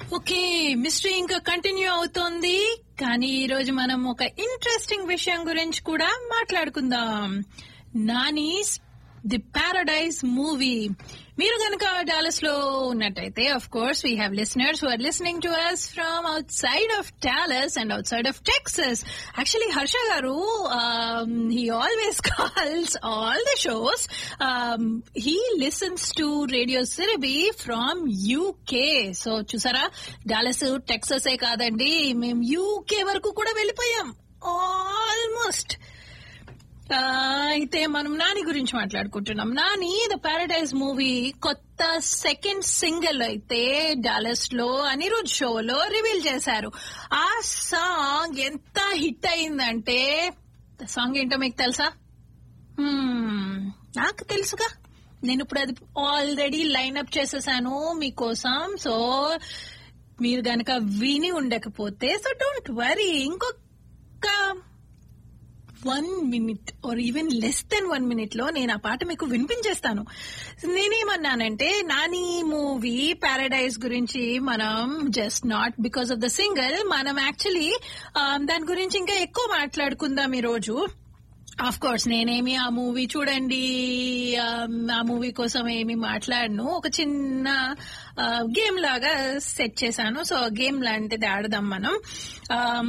okay mystery ఇంకా continue అవుతోంది కానీ ఈ రోజు మనం ఒక ఇంట్రెస్టింగ్ విషయం గురించి కూడా మాట్లాడుకుందాం నానీస్ ది పారడైజ్ మూవీ మీరు కనుక డాలస్ లో ఉన్నట్టయితే of course we have listeners who are listening to us from outside of Dallas and outside of Texas actually Harsha గారు he always calls all the shows he listens to radio Sirabi from UK so చూసారా Dallas Texas ఏ కాదండి మేము UK వరకు కూడా వెళ్ళిపోయాం almost ఆ, అయితే మనం నాని గురించి మాట్లాడుకుంటున్నాం నాని ద పారడైజ్ మూవీ కొత్త సెకండ్ సింగిల్ అయితే డాలస్ లో అనిరుద్ షోలో రివీల్ చేశారు ఆ సాంగ్ ఎంత హిట్ అయిందంటే సాంగ్ ఏంటో మీకు తెలుసా Hmm, నాకు తెలుసుగా నేను ఇప్పుడు అది ఆల్రెడీ లైన్ అప్ చేసేసాను మీకోసం సో మీరు గనక విని ఉండకపోతే సో డోంట్ వరీ ఇంకొక one minute or even less then one minute లో నేను ఆ పాట మీకు వినిపించేస్తాను నేనేమన్నానంటే నాని మూవీ పారడైజ్ గురించి మనం just not because of the single మనం యాక్చువల్లీ దాని గురించి ఇంకా ఎక్కువ మాట్లాడుకుందాం ఈ రోజు ఆఫ్ కోర్స్ నేనేమి ఆ మూవీ చూడండి ఆ, ఆ మూవీ కోసం ఏమి మాట్లాడను ఒక చిన్న గేమ్ లాగా సెట్ చేశాను సో గేమ్ లాంటిది ఆడదాం మనం ఆమ్,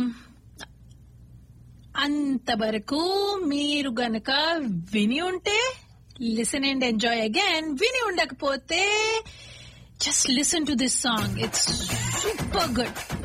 అంతవరకు మీరు గనక విని ఉంటే లిసన్ అండ్ ఎంజాయ్ అగైన్ విని ఉండకపోతే just listen to this song it's super good